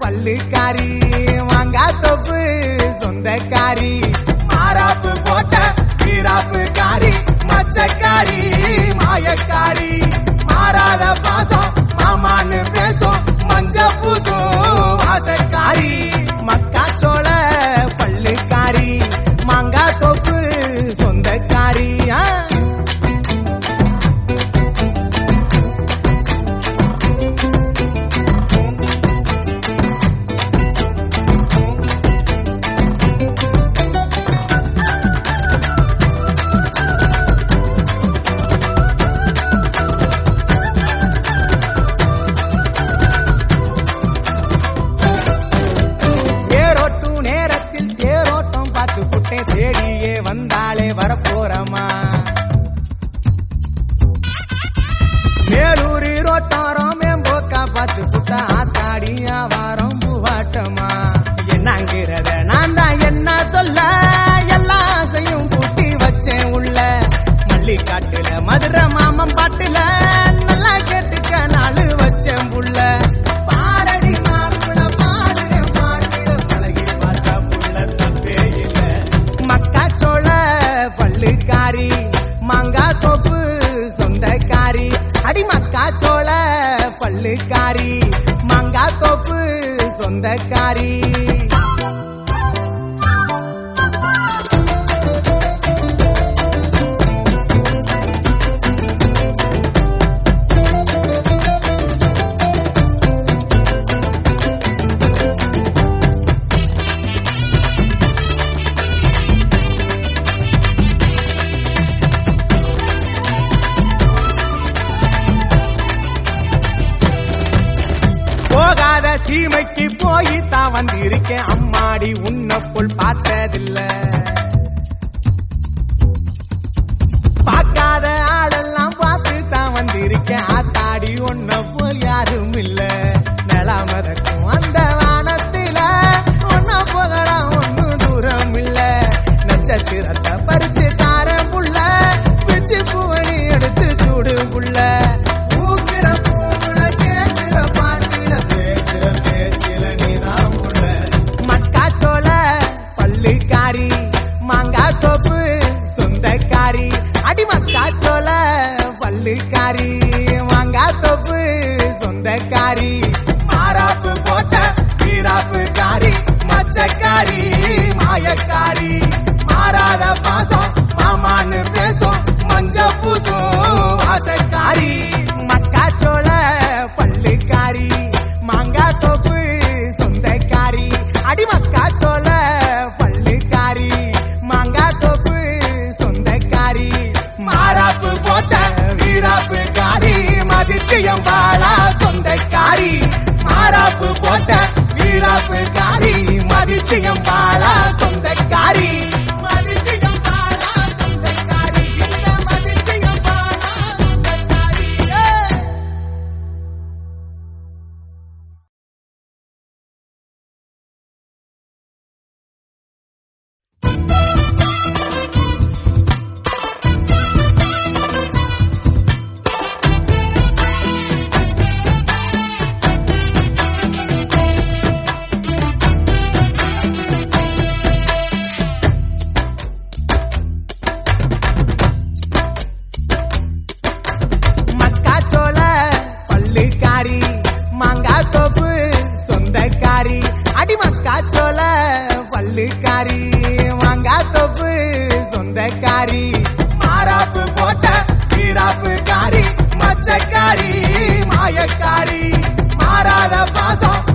பல்லுக்காரி மாங்காய் தொப்பு சொந்தக்காரி மாறாப்பு போட்ட வீராப்பு காரி மச்சக்காரி மாயக்காரி மாறாத பாசம் மாமான்னு பேசும் மஞ்ச பூசும் வாசக்காரி மக்காச்சோள பல்லுக்காரி மாங்காய் தொப்பு சொந்தக்காரி ஆ ஏரோட்டும் நேரத்தில் தேரோட்டம் பார்த்து புட்டே தேடியே வந்தாலே வரப்போறமா மேலூரி ரோட்டாரம் மேம்போக்கா பார்த்து புட்ட ஆத்தாடி வாரம் பூவாட்டமா என்னங்கிறத நான் தான் என்ன சொல்ல எல்லா ஆசையும் கூட்டி வச்சேன் உள்ள மல்லிக்காட்டுல மதுரை மாமன் பாட்டுல நல்லா கேட்டுக்க நாலு வச்சேன் புள்ள பாரடி மாப்பிள பாடுற பாட்டுல பழகி பார்த்தா புள்ள தப்பே இல்ல மக்காச்சோள பல்லுக்காரி மாங்காய் தோப்பு சொந்தக்காரி அடி மக்காச்சோள பல்லுக்காரி மாங்காய் தோப்பு சொந்தக்காரி போகாத சீமைக்கு போய் தான் வந்திருக்கேன் அம்மாடி உன்னை போல் பார்த்ததில்ல பார்க்காத ஆளெல்லாம் பார்த்து தான் வந்திருக்கேன் ஆத்தாடி உன்னை போல் யாரும் இல்ல நிலாமதக்கும் அந்த வானத்தில ஒன்ன போகடா ஒன்னும் தூரம் இல்ல நட்சத்திரத்தை பறிச்சு தார புள்ள பிச்சு பூவணி எடுத்து சூடு புள்ள பூக்கிற பூவுல கேட்கிற பாட்டில பேசுற பேச்சில நீதான் புள்ள மக்காச்சோள பல்லுக்காரி மாங்காய் தோப்பு சொந்தக்காரி அடி மக்காச்சோள பல்லுக்காரி மாங்காய் தோப்பு சொந்தக்காரி மாறாப்பு போட்ட வீராப்பு காரி மச்சக்காரி மாயக்காரி மாறாத பாசம் மாமான்னு பேசும் மஞ்ச பூசும் வாசக்காரி மக்காச்சோள பல்லுக்காரி மாங்காய் தோப்பு சொந்தக்காரி அடி மக்காச்சோள பல்லுக்காரி மாங்காய் தோப்பு சொந்தக்காரி மாறாப்பு போட்ட வீராப்பு காரி மதிச்சியம் பாலா சொந்தக்காரி மாறாப்பு போட்ட வீராப்பு காரி மதிச்சியம் பாலா சொந்தக்காரி மதிச்சியம் பாலா சொந்தக்காரி இந்த மதிச்சியம் பாலா சொந்தக்காரி ஏ! மக்காச்சோள பல்லுக்காரி மாங்காய் தோப்பு சொந்தக்காரி அடி மக்காச்சோள பல்லுக்காரி மாங்காய் தோப்பு சொந்தக்காரி மாறாப்பு போட்ட வீராப்பு காரி மச்சக்காரி மாயக்காரி மாறாத பாசம்